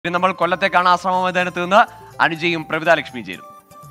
ഇനി നമ്മൾ കൊല്ലത്തേക്കാണ് ആശ്രമ മൈതാനത്ത് നിന്ന് അനുജയും പ്രവിത ലക്ഷ്മിയും ചേരും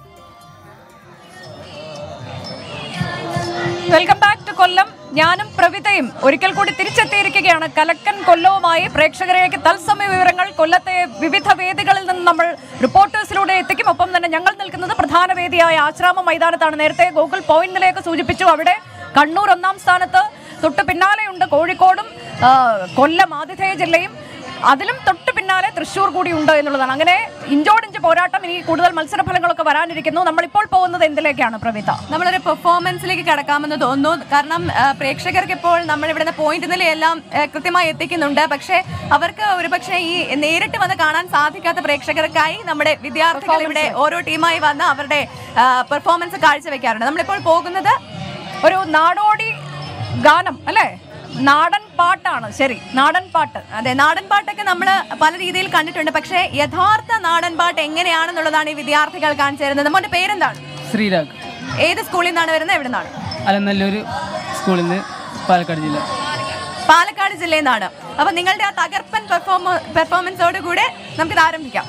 വെൽക്കം ബാക്ക് ടു കൊല്ലം ഞാനും പ്രവിതയും ഒരിക്കൽ കൂടി തിരിച്ചെത്തിയിരിക്കുകയാണ് കലക്കൻ കൊല്ലവുമായി പ്രേക്ഷകരേക്ക് തത്സമയ വിവരങ്ങൾ കൊല്ലത്തെ വിവിധ വേദികളിൽ നിന്ന് നമ്മൾ റിപ്പോർട്ടേഴ്സിലൂടെ എത്തിക്കും ഒപ്പം തന്നെ ഞങ്ങൾ നിൽക്കുന്നത് പ്രധാന വേദിയായ ആശ്രാമ മൈതാനത്താണ് നേരത്തെ ഗൂഗിൾ പോയിന്റിലേക്ക് സൂചിപ്പിച്ചു അവിടെ കണ്ണൂർ ഒന്നാം സ്ഥാനത്ത് തൊട്ട് പിന്നാലെയുണ്ട് കോഴിക്കോടും ആ, കൊല്ലം ആതിഥേയ ജില്ലയും അതിലും തൊട്ട് പിന്നാലെ തൃശ്ശൂർ കൂടി ഉണ്ട് എന്നുള്ളതാണ് അങ്ങനെ ഇഞ്ചോടിഞ്ച് പോരാട്ടം ഇനി കൂടുതൽ മത്സരഫലങ്ങളൊക്കെ വരാനിരിക്കുന്നു നമ്മളിപ്പോൾ പോകുന്നത് എന്തിലേക്കാണ് പ്രവിത നമ്മളൊരു പെർഫോമൻസിലേക്ക് കടക്കാമെന്ന് തോന്നുന്നു കാരണം ആ, പ്രേക്ഷകർക്ക് ഇപ്പോൾ നമ്മൾ ഇവിടുന്ന് പോയിന്റ് നിലയെല്ലാം ആ, കൃത്യമായി എത്തിക്കുന്നുണ്ട് പക്ഷേ അവർക്ക് ഒരുപക്ഷെ ഈ നേരിട്ട് വന്ന് കാണാൻ സാധിക്കാത്ത പ്രേക്ഷകർക്കായി നമ്മുടെ വിദ്യാർത്ഥികൾ ഇവിടെ ഓരോ ടീമായി വന്ന് അവരുടെ പെർഫോമൻസ് കാഴ്ചവെക്കാറുണ്ട് നമ്മളിപ്പോൾ പോകുന്നത് ഒരു നാടോടി ഗാനം അല്ലേ നാടൻ പാട്ടാണ് ശരി നാടൻ പാട്ട് അതെ നാടൻ പാട്ടൊക്കെ നമ്മൾ പല രീതിയിൽ കണ്ടിട്ടുണ്ട് പക്ഷേ യഥാർത്ഥ നാടൻ പാട്ട് എങ്ങനെയാണെന്നുള്ളതാണ് ഈ വിദ്യാർത്ഥികൾ കാണിച്ചു തരുന്നത് നമ്മുടെ പേരെന്താണ് ശ്രീരാഗ് ഏത് സ്കൂളിൽ നിന്നാണ് വരുന്നത് എവിടെ നിന്നാണ് അലനല്ലൂർ സ്കൂളിൽ നിന്ന് പാലക്കാട് ജില്ല പാലക്കാട് ജില്ലയിൽ നിന്നാണ് അപ്പൊ നിങ്ങളുടെ ആ തകർപ്പൻ പെർഫോമ പെർഫോമൻസോട് കൂടെ നമുക്കിത് ആരംഭിക്കാം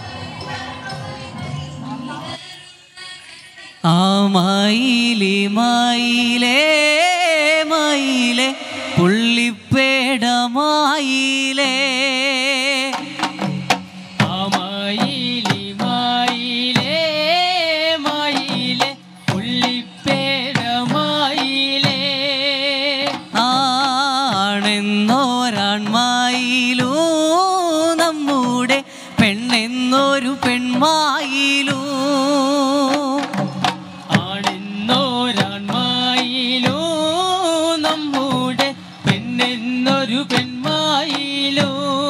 ആ മയിലി മയിലേ മയിലേ പുള്ളിപ്പേട മയിലേ ആ മയിലി മയിലേ മയിലേ പുള്ളിപ്പേട മയിലേ ആണെന്നോരാൺമായിലൂ നമ്മുടെ പെണ്ണെന്നൊരു പെൺമായിലൂ ആണെന്നോരാൺമായിലൂ നമ്മുടെ പെണ്ണെന്നൊരു പെൺമായിലൂ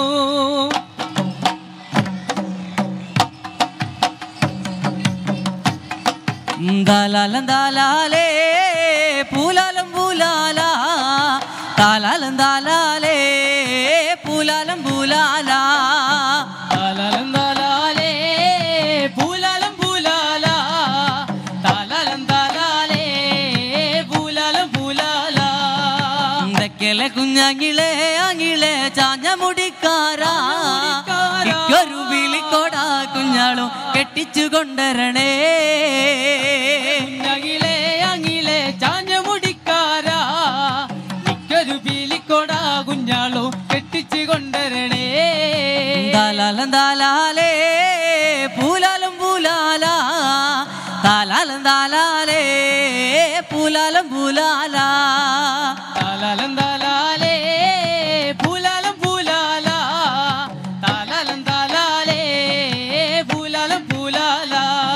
ദാലാലം ദാലാലേ പൂലാലം പൂലാല താലാലം ദാലാലേ പൂലാലം പൂലാല താലാലം ദാലാലേ പൂലാലം പൂലാല താലാലം ദാലാലേ പൂലാലം പൂലാല തെക്കലെ കുഞ്ഞാങ്ങിളെ അങ്ങിളെ ചാഞ്ഞ മുടിക്കാരാ ഇക്കൊരു വിളിക്കോട കുഞ്ഞാളും കെട്ടിച്ചു കൊണ്ടരണേ അങ്ങിളെ അങ്ങിളെ ചാഞ്ഞ മുടിക്കാരാ ഇക്കൊരു വിളിക്കോട കുഞ്ഞാളും കെട്ടിച്ചു കൊണ്ടരണേ ദാലാലം ദാലാലേ പൂലാലം പൂലാല താലാലം ദാലാലേ പൂലാലം പൂലാല താലാലം ദാലാലേ പൂലാലം പൂലാല താലാലം ദാലാലേ പൂലാലം പൂലാല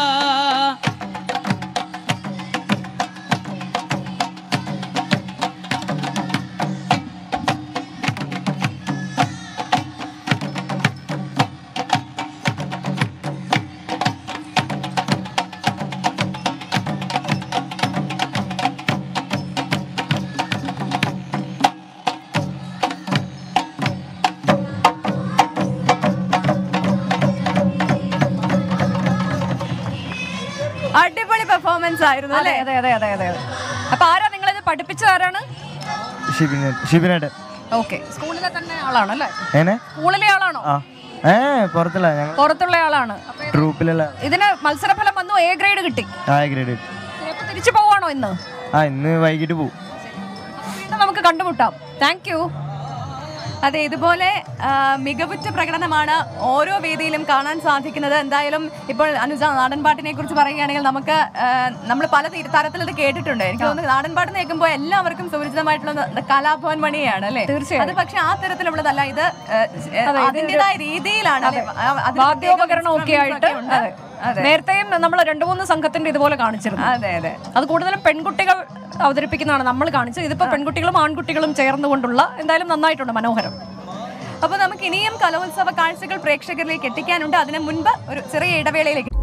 അടിപൊളി പെർഫോമൻസ് ആയിരുന്നു അതെ അല്ലേ അതെ അതെ അതെ അതെ അപ്പൊ ആരാ നിങ്ങളിത് പഠിപ്പിച്ചതാരാണ് ഷിബിനെ ഷിബിനേട്ടൻ ഓക്കെ സ്കൂളിലെ തന്നെ ആളാണ് അല്ലേ ഏനെ സ്കൂളിലെ ആളാണോ ആ ഏ പുറത്തല്ല ഞങ്ങൾ പുറത്തുള്ള ആളാണ് അപ്പൊ ട്രൂപ്പിലല്ല ഇതിന് മത്സരഫലം വന്നു എ ഗ്രേഡ് കിട്ടി ആ ഗ്രേഡ് അപ്പൊ തിരിച്ചു പോവാണോ ഇന്ന് ആ ഇന്ന് വൈകിട്ട് പോവും വീണ്ടും നമുക്ക് കണ്ടുമുട്ടാം താങ്ക് യു അതെ ഇതുപോലെ ആ, മികവുറ്റ പ്രകടനമാണ് ഓരോ വേദിയിലും കാണാൻ സാധിക്കുന്നത് എന്തായാലും ഇപ്പോൾ അനുജ നാടൻ പാട്ടിനെ കുറിച്ച് പറയുകയാണെങ്കിൽ നമുക്ക് നമ്മൾ പല തീ- തരത്തിൽ ഇത് കേട്ടിട്ടുണ്ട് എനിക്ക് തോന്നുന്നു നാടൻ പാട്ട് കേൾക്കുമ്പോൾ എല്ലാവർക്കും സുപരിചിതമായിട്ടുള്ള ന- കലാഭവൻ മണിയാണ് അല്ലേ തീർച്ചയായും. അത് പക്ഷെ ആ തരത്തിലുള്ളതല്ല ഇത് ആ, അതെ, ഇത് അതിൻ്റെതായ രീതിയിലാണ് അല്ലേ? ആ, അതിന് വാദ്യോപകരണം ഒക്കെ പ്രത്യേക ആയിട്ട് instruments ഒക്കെ ഉണ്ട്. അതെ നേരത്തെയും നമ്മൾ രണ്ടു മൂന്ന് സംഘത്തിന്റെ ഇതുപോലെ കാണിച്ചിരുന്നു അതെ അതെ അത് കൂടുതലും പെൺകുട്ടികൾ അവതരിപ്പിക്കുന്നതാണ് നമ്മൾ കാണിച്ചത് ഇതിപ്പോ പെൺകുട്ടികളും ആൺകുട്ടികളും ചേർന്നുകൊണ്ടുള്ള എന്തായാലും നന്നായിട്ടുണ്ട് മനോഹരം അപ്പോൾ നമുക്ക് ഇനിയും കലോത്സവ കാഴ്ചകൾ പ്രേക്ഷകരിലേക്ക് എത്തിക്കാനുണ്ട് അതിനു മുൻപ് ഒരു ചെറിയ ഇടവേളയിലേക്ക്